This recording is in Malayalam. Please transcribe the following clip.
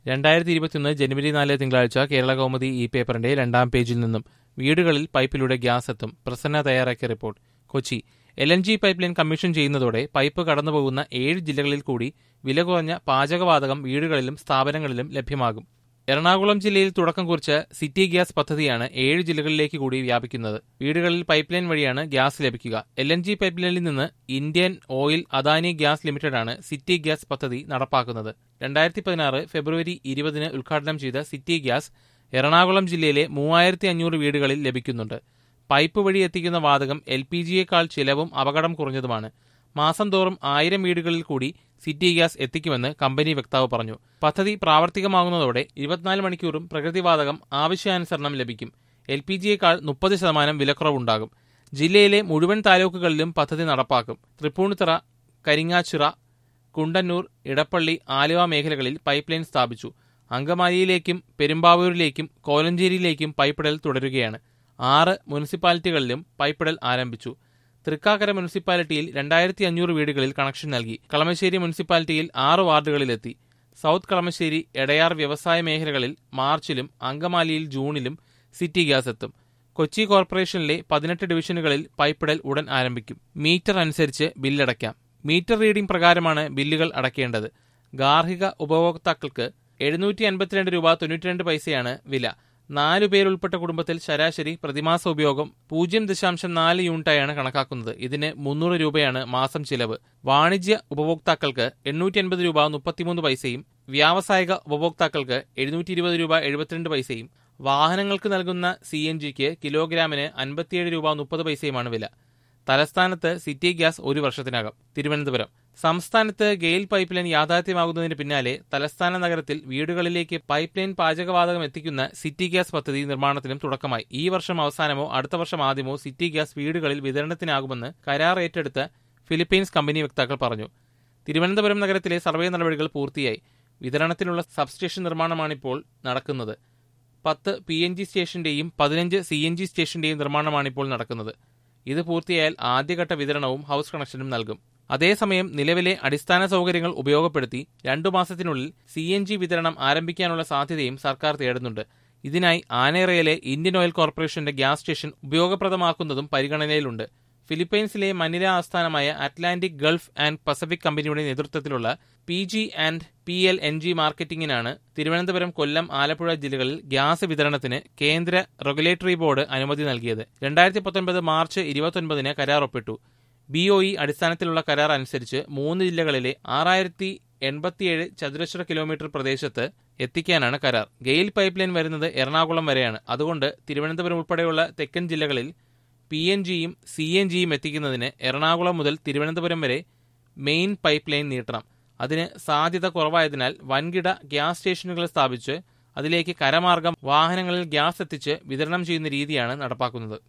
രണ്ടായിരത്തി ഇരുപത്തിയൊന്ന് ജനുവരി നാല് തിങ്കളാഴ്ച കേരള കൗമുദി ഈ പേപ്പറിന്റെ രണ്ടാം പേജിൽ നിന്നും വീടുകളിൽ പൈപ്പിലൂടെ ഗ്യാസ് എത്തും പ്രസന്ന തയ്യാറാക്കിയ report Kochi L N G pipeline commission ചെയ്യുന്നതോടെ പൈപ്പ് കടന്നുപോകുന്ന ഏഴ് ജില്ലകളിൽ കൂടി വില കുറഞ്ഞ പാചകവാതകം വീടുകളിലും സ്ഥാപനങ്ങളിലും ലഭ്യമാകും എറണാകുളം ജില്ലയിൽ തുടക്കം കുറിച്ച സിറ്റി ഗ്യാസ് പദ്ധതിയാണ് ഏഴ് ജില്ലകളിലേക്ക് കൂടി വ്യാപിക്കുന്നത് വീടുകളിൽ പൈപ്പ് ലൈൻ വഴിയാണ് ഗ്യാസ് ലഭിക്കുക എൽ എൻ ജി പൈപ്പ് ലൈനിൽ നിന്ന് ഇന്ത്യൻ ഓയിൽ അദാനി ഗ്യാസ് ലിമിറ്റഡാണ് സിറ്റി ഗ്യാസ് പദ്ധതി നടപ്പാക്കുന്നത് രണ്ടായിരത്തി പതിനാറ് ഫെബ്രുവരി ഇരുപതിന് ഉദ്ഘാടനം ചെയ്ത സിറ്റി ഗ്യാസ് എറണാകുളം ജില്ലയിലെ മൂവായിരത്തി അഞ്ഞൂറ് വീടുകളിൽ ലഭിക്കുന്നുണ്ട് പൈപ്പ് വഴി എത്തിക്കുന്ന വാതകം എൽ പി ജിയേക്കാൾ ചിലവും അപകടം കുറഞ്ഞതുമാണ് മാസം തോറും ആയിരം വീടുകളിൽ കൂടി സിറ്റി ഗ്യാസ് എത്തിക്കുമെന്ന് കമ്പനി വക്താവ് പറഞ്ഞു പദ്ധതി പ്രാവർത്തികമാകുന്നതോടെ ഇരുപത്തിനാല് മണിക്കൂറും പ്രകൃതിവാതകം ആവശ്യാനുസരണം ലഭിക്കും എൽ പി ജിയേക്കാൾ മുപ്പത് ശതമാനം വിലക്കുറവുണ്ടാകും ജില്ലയിലെ മുഴുവൻ താലൂക്കുകളിലും പദ്ധതി നടപ്പാക്കും തൃപ്പൂണിത്തറ കരിങ്ങാച്ചിറ കുണ്ടന്നൂർ ഇടപ്പള്ളി ആലുവ മേഖലകളിൽ പൈപ്പ് ലൈൻ സ്ഥാപിച്ചു അങ്കമാലിയിലേക്കും പെരുമ്പാവൂരിലേക്കും കോലഞ്ചേരിയിലേക്കും പൈപ്പിടൽ തുടരുകയാണ് ആറ് മുനിസിപ്പാലിറ്റികളിലും പൈപ്പിടൽ ആരംഭിച്ചു തൃക്കാക്കര മുനിസിപ്പാലിറ്റിയിൽ രണ്ടായിരത്തി അഞ്ഞൂറ് വീടുകളിൽ കണക്ഷൻ നൽകി കളമശ്ശേരി മുനിസിപ്പാലിറ്റിയിൽ ആറ് വാർഡുകളിലെത്തി സൗത്ത് കളമശ്ശേരി എടയാർ വ്യവസായ മേഖലകളിൽ മാർച്ചിലും അങ്കമാലിയിൽ ജൂണിലും സിറ്റി ഗ്യാസ് എത്തും കൊച്ചി കോർപ്പറേഷനിലെ പതിനെട്ട് ഡിവിഷനുകളിൽ പൈപ്പിടൽ ഉടൻ ആരംഭിക്കും മീറ്റർ അനുസരിച്ച് ബില്ലടയ്ക്കാം മീറ്റർ റീഡിംഗ് പ്രകാരമാണ് ബില്ലുകൾ അടയ്ക്കേണ്ടത് ഗാർഹിക ഉപഭോക്താക്കൾക്ക് എഴുന്നൂറ്റി അൻപത്തിരണ്ട് രൂപ തൊണ്ണൂറ്റിരണ്ട് പൈസയാണ് വില നാലു പേരുൾപ്പെട്ട കുടുംബത്തിൽ ശരാശരി പ്രതിമാസ ഉപയോഗം പൂജ്യം ദശാംശം നാല് യൂണിറ്റായാണ് കണക്കാക്കുന്നത് ഇതിന് മുന്നൂറ് രൂപയാണ് മാസം ചിലവ് വാണിജ്യ ഉപഭോക്താക്കൾക്ക് എണ്ണൂറ്റി അൻപത് രൂപ മുപ്പത്തിമൂന്ന് പൈസയും വ്യാവസായിക ഉപഭോക്താക്കൾക്ക് എഴുന്നൂറ്റി ഇരുപത് രൂപ എഴുപത്തിരണ്ട് പൈസയും വാഹനങ്ങൾക്ക് നൽകുന്ന സി എൻ ജിക്ക് കിലോഗ്രാമിന് അൻപത്തിയേഴ് രൂപ മുപ്പത് പൈസയുമാണ് വില തലസ്ഥാനത്ത് സിറ്റി ഗ്യാസ് ഒരു വർഷത്തിനകം തിരുവനന്തപുരം സംസ്ഥാനത്ത് ഗെയിൽ പൈപ്പ് ലൈൻ യാഥാർത്ഥ്യമാകുന്നതിന് പിന്നാലെ തലസ്ഥാന നഗരത്തിൽ വീടുകളിലേക്ക് പൈപ്പ് ലൈൻ പാചകവാതകം എത്തിക്കുന്ന സിറ്റി ഗ്യാസ് പദ്ധതി നിർമ്മാണത്തിനും തുടക്കമായി ഈ വർഷം അവസാനമോ അടുത്ത വർഷം ആദ്യമോ സിറ്റി ഗ്യാസ് വീടുകളിൽ വിതരണത്തിനാകുമെന്ന് കരാർ ഏറ്റെടുത്ത ഫിലിപ്പീൻസ് കമ്പനി വക്താക്കൾ പറഞ്ഞു തിരുവനന്തപുരം നഗരത്തിലെ സർവേ നടപടികൾ പൂർത്തിയായി വിതരണത്തിനുള്ള സബ്സ്റ്റേഷൻ നിർമ്മാണമാണിപ്പോൾ നടക്കുന്നത് പത്ത് പി എൻ ജി സ്റ്റേഷന്റെയും പതിനഞ്ച് സി എൻ ജി സ്റ്റേഷന്റെയും നിർമ്മാണമാണിപ്പോൾ നടക്കുന്നത് ഇത് പൂർത്തിയായാൽ ആദ്യഘട്ട വിതരണവും ഹൌസ് കണക്ഷനും നൽകും അതേസമയം നിലവിലെ അടിസ്ഥാന സൗകര്യങ്ങൾ ഉപയോഗപ്പെടുത്തി രണ്ടു മാസത്തിനുള്ളിൽ സി എൻ ജി വിതരണം ആരംഭിക്കാനുള്ള സാധ്യതയും സർക്കാർ തേടുന്നുണ്ട് ഇതിനായി ആനേറയിലെ ഇന്ത്യൻ ഓയിൽ കോർപ്പറേഷന്റെ ഗ്യാസ് സ്റ്റേഷൻ ഉപയോഗപ്രദമാക്കുന്നതും പരിഗണനയിലുണ്ട് ഫിലിപ്പൈൻസിലെ മനില ആസ്ഥാനമായ അറ്റ്ലാന്റിക് ഗൾഫ് ആൻഡ് പസഫിക് കമ്പനിയുടെ നേതൃത്വത്തിലുള്ള P G and P L N G മാർക്കറ്റിംഗിനാണ് തിരുവനന്തപുരം കൊല്ലം ആലപ്പുഴ ജില്ലകളിൽ ഗ്യാസ് വിതരണത്തിന് കേന്ദ്ര റെഗുലേറ്ററി ബോർഡ് അനുമതി നൽകിയത് രണ്ടായിരത്തി പത്തൊൻപത് മാർച്ച് ഇരുപത്തൊൻപതിന് കരാർ ഒപ്പിട്ടു ബി ഒ ഇ അടിസ്ഥാനത്തിലുള്ള കരാർ അനുസരിച്ച് മൂന്ന് ജില്ലകളിലെ ആറായിരത്തി എൺപത്തിയേഴ് ചതുരശ്ര കിലോമീറ്റർ പ്രദേശത്ത് എത്തിക്കാനാണ് കരാർ ഗെയിൽ പൈപ്പ് ലൈൻ വരുന്നത് എറണാകുളം വരെയാണ് അതുകൊണ്ട് തിരുവനന്തപുരം ഉൾപ്പെടെയുള്ള തെക്കൻ ജില്ലകളിൽ പി എൻ ജിയും സി എൻ ജിയും എത്തിക്കുന്നതിന് എറണാകുളം മുതൽ തിരുവനന്തപുരം വരെ മെയിൻ പൈപ്പ് ലൈൻ നീട്ടണം അതിന് സാധ്യത കുറവായതിനാൽ വൻകിട ഗ്യാസ് സ്റ്റേഷനുകൾ സ്ഥാപിച്ച് അതിലേക്ക് കരമാർഗം വാഹനങ്ങളിൽ ഗ്യാസ് എത്തിച്ച് വിതരണം ചെയ്യുന്ന രീതിയാണ് നടപ്പാക്കുന്നത്